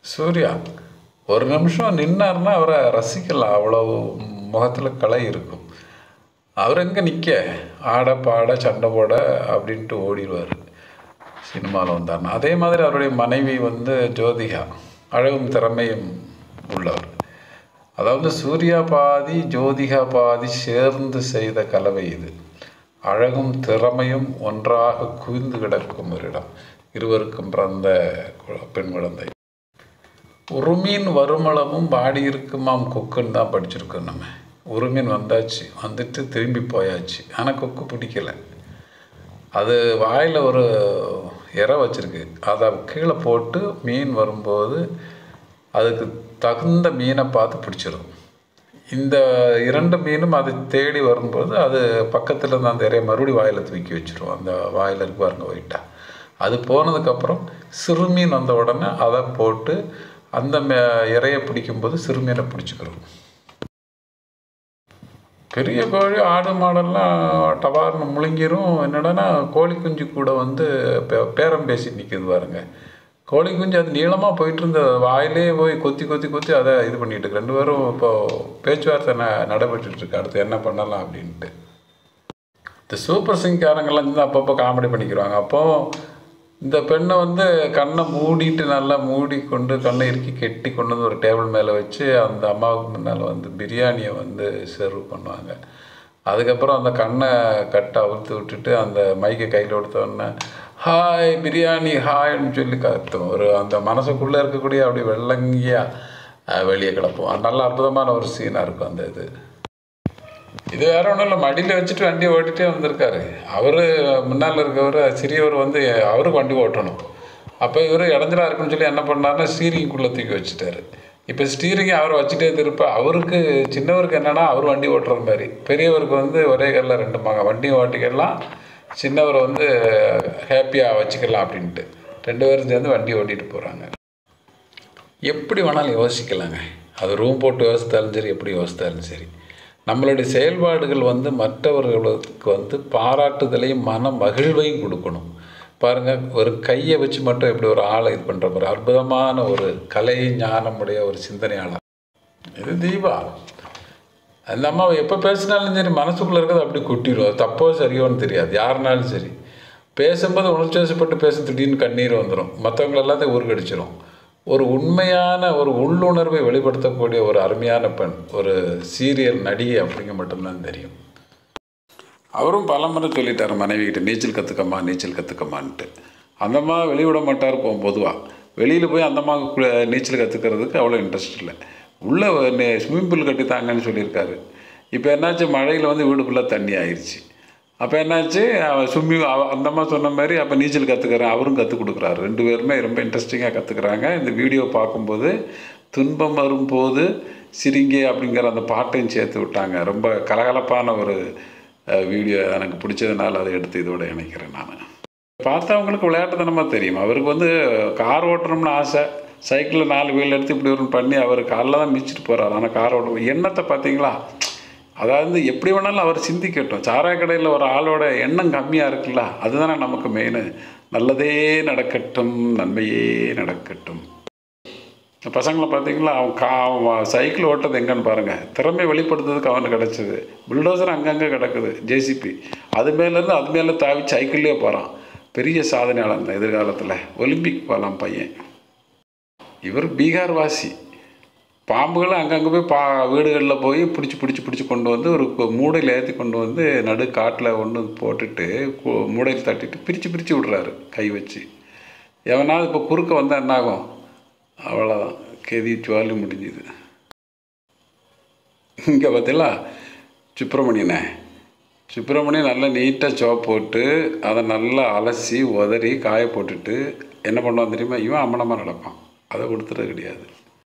சூர்யா ஒரு நிமிஷம் நின்னாருன்னா அவரை ரசிக்கலாம் அவ்வளோ முகத்தில் கலை இருக்கும் அவர் எங்கே நிற்க ஆட பாட சண்டை போட அப்படின்ட்டு ஓடிடுவார் சினிமாவில் வந்தார்னா அதே மாதிரி அவருடைய மனைவி வந்து ஜோதிகா அழகும் திறமையும் உள்ளவர் அதாவது சூர்யா பாதி ஜோதிகா பாதி சேர்ந்து செய்த கலவை இது அழகும் திறமையும் ஒன்றாக குவிந்து கிடக்கும் ஒரு இடம் இருவருக்கும் பிறந்த கு- பெண் குழந்தை உருமீன் வருமளவும் வாடி இருக்குமாம் கொக்குன்னு தான் படிச்சிருக்கோம் நம்ம உருமீன் வந்தாச்சு வந்துட்டு திரும்பி போயாச்சு ஆனால் கொக்கு பிடிக்கல அது வாயில் ஒரு இறை வச்சிருக்கு அதை கீழே போட்டு மீன் வரும்போது அதுக்கு தகுந்த மீனை பார்த்து பிடிச்சிரும் இந்த இரண்டு மீனும் அது தேடி வரும்போது அது பக்கத்தில் இருந்த அந்த இறைய மறுபடியும் வாயில் தூக்கி வச்சிரும் அந்த வாயில் இருக்கு பாருங்க ஒயிட்டா அது போனதுக்கப்புறம் சிறுமீன் வந்த உடனே அதை போட்டு அந்த மே- இறையை பிடிக்கும்போது சிறுமீனை பிடிச்சிக்கிறோம் பெரிய கோழி ஆடு மாடெல்லாம் டபார்னு முழுங்கிரும் என்னடான்னா கோழி குஞ்சு கூட வந்து பே- பேரம் பேசி நிற்கிது பாருங்க கோழி குஞ்சு அது நீளமாக போயிட்டு இருந்த வாயிலே போய் கொத்தி கொத்தி கொத்தி அதை இது பண்ணிட்டு இருக்கு ரெண்டு பேரும் இப்போ பேச்சுவார்த்தை ந நடைபெற்றுட்டு இருக்கு அடுத்து என்ன பண்ணலாம் அப்படின்ட்டு இந்த சூப்பர் சிங்காரங்கெல்லாம் வந்து அப்பப்போ காமெடி பண்ணிக்கிறாங்க அப்போ இந்த பெண்ணை வந்து கண்ணை மூடிட்டு நல்லா மூடி கொண்டு கண்ணை இறுக்கி கெட்டி கொண்டு வந்து ஒரு டேபிள் மேலே வச்சு அந்த அம்மாவுக்கு முன்னால் வந்து பிரியாணியை வந்து சர்வ் பண்ணுவாங்க அதுக்கப்புறம் அந்த கண்ணை கட்டை அவுழ்த்து விட்டுட்டு அந்த மைக்கை கையில் கொடுத்தோடனே ஹாய் பிரியாணி ஹாய்ன்னு சொல்லி கத்தும் ஒரு அந்த மனசுக்குள்ளே இருக்கக்கூடிய அப்படி வெள்ளங்கியாக வெளியே கிடப்போம் அது நல்ல அற்புதமான ஒரு சீனாக இருக்கும் அந்த இது இது வேற ஒன்றும் இல்லை மடியில் வச்சுட்டு வண்டி ஓட்டிகிட்டே வந்திருக்காரு அவர் முன்னால் இருக்கவர் சிறியவர் வந்து அவருக்கு வண்டி ஓட்டணும் அப்போ இவர் இடைஞ்சலா இருக்குன்னு சொல்லி என்ன பண்ணாருன்னா ஸ்டீரிங்குள்ளே தூக்கி வச்சுட்டாரு இப்போ ஸ்டீரிங்கை அவர் வச்சுட்டே திருப்ப அவருக்கு சின்னவருக்கு என்னன்னா அவர் வண்டி ஓட்டுறது மாதிரி பெரியவருக்கு வந்து ஒரே கல்ல ரெண்டு மக வண்டியும் ஓட்டிக்கலாம் சின்னவர் வந்து ஹாப்பியாக வச்சுக்கலாம் அப்படின்ட்டு ரெண்டு பேரும் சேர்ந்து வண்டி ஓட்டிகிட்டு போகிறாங்க எப்படி வேணாலும் யோசிக்கலாங்க அது ரூம் போட்டு யோசித்தாலும் சரி எப்படி யோசித்தாலும் சரி நம்மளுடைய செயல்பாடுகள் வந்து மற்றவர்களுக்கு வந்து பாராட்டுதலையும் மன மகிழ்வையும் கொடுக்கணும் பாருங்கள் ஒரு கையை வச்சு மட்டும் எப்படி ஒரு ஆளை இது பண்ணுற ஒரு அற்புதமான ஒரு கலை ஞானமுடைய ஒரு சிந்தனையாளர் இது தீபா அந்த அம்மாவை எப்போ பேசினாலும் சரி மனசுக்குள்ளே இருக்கிறது அப்படி கொட்டிடும் அது தப்போ சரியோன்னு தெரியாது யாருனாலும் சரி பேசும்போது உணர்ச்சி வசப்பட்டு பேச திடீர்னு கண்ணீர் வந்துடும் மற்றவங்க எல்லாத்தையும் ஊர்கடிச்சிடும் ஒரு உண்மையான ஒரு உள்ளுணர்வை வெளிப்படுத்தக்கூடிய ஒரு அருமையான பெண் ஒரு சீரியல் நடிகை அப்படிங்க மட்டும்தான் தெரியும் அவரும் பல முறை சொல்லிட்டார் மனைவிக்கிட்ட நீச்சல் கற்றுக்கம்மா நீச்சல் கற்றுக்கம்மான்ட்டு அந்த அம்மா வெளிவிட மாட்டார் போ பொதுவாக வெளியில் போய் அந்த அம்மாவுக்கு கு- நீச்சல் கற்றுக்கிறதுக்கு அவ்வளோ இன்ட்ரெஸ்ட் இல்லை உள்ளே ஸ்விம்மிங் பூல் கட்டி தாங்கன்னு சொல்லியிருக்காரு இப்போ என்னாச்சு மழையில் வந்து வீடு ஃபுல்லாக தண்ணி ஆயிடுச்சு அப்போ என்னாச்சு ஸ்விம்மிங் அந்த அம்மா சொன்ன மாதிரி அப்போ நீச்சல் கற்றுக்கிறேன் அவரும் கற்றுக் கொடுக்குறாரு ரெண்டு பேருமே ரொம்ப இன்ட்ரெஸ்டிங்காக கற்றுக்குறாங்க இந்த வீடியோ பார்க்கும்போது துன்பம் வரும்போது சிரிங்கே அப்படிங்கிற அந்த பாட்டையும் சேர்த்து விட்டாங்க ரொம்ப கலகலப்பான ஒரு அஹ், வீடியோ எனக்கு பிடிச்சதுனால அதை எடுத்து இதோட இணைக்கிறேன் நான் பார்த்தவங்களுக்கு விளையாட்டுத்தனமாக தெரியும் அவருக்கு வந்து கார் ஓட்டணும்னு ஆசை சைக்கிளில் நாலு வீல் எடுத்து இப்படி ஒரு பண்ணி அவர் காலில் தான் மிச்சிட்டு போகிறார் ஆனால் கார் ஓட்டணும் எண்ணத்தை பார்த்தீங்களா அதாவது எப்படி வேணாலும் அவர் சிந்திக்கட்டும் சாராய கடையில் ஒரு ஆளோட எண்ணம் கம்மியாக இருக்குல்ல அதுதானே நமக்கு மெயின் நல்லதே நடக்கட்டும் நன்மையே நடக்கட்டும் இந்த பசங்களை பார்த்தீங்களா அவன் கா அவன் சைக்கிள் ஓட்டுறது எங்கன்னு பாருங்கள் திறமை வெளிப்படுத்துறதுக்கு அவனுக்கு கிடச்சிது புல்டோசர் அங்கங்கே கிடக்குது ஜேசிபி அது மேலேருந்து அது மேலே தாவி சைக்கிள்லேயே போகிறான் பெரிய சாதனையாளர் இந்த எதிர்காலத்தில் ஒலிம்பிக் போகலாம் பையன் இவர் பீகார் வாசி பாம்புகளை அங்கங்கே போய் பா வீடுகளில் போய் பிடிச்சி பிடிச்சி பிடிச்சி கொண்டு வந்து ஒரு கு- மூடையில் ஏற்றி கொண்டு வந்து நடு காட்டில் கொண்டு வந்து போட்டுட்டு கு- மூடையில் தட்டிட்டு பிரித்து பிரித்து விடுறாரு கை வச்சு எவனாவது இப்போ குறுக்க வந்தால் என்னாகும் அவ்வளோதான் கெதி ஜுவாலி முடிஞ்சுது இங்கே பார்த்தீங்களா சுப்பிரமணியனே சுப்பிரமணியன் நல்லா நீட்டாக சோப் போட்டு அதை நல்லா அலசி உதறி காய போட்டுட்டு என்ன பண்ணுவான் தெரியுமா இவன் அம்மனமாக நடப்பான் அதை கொடுத்துறது கிடையாது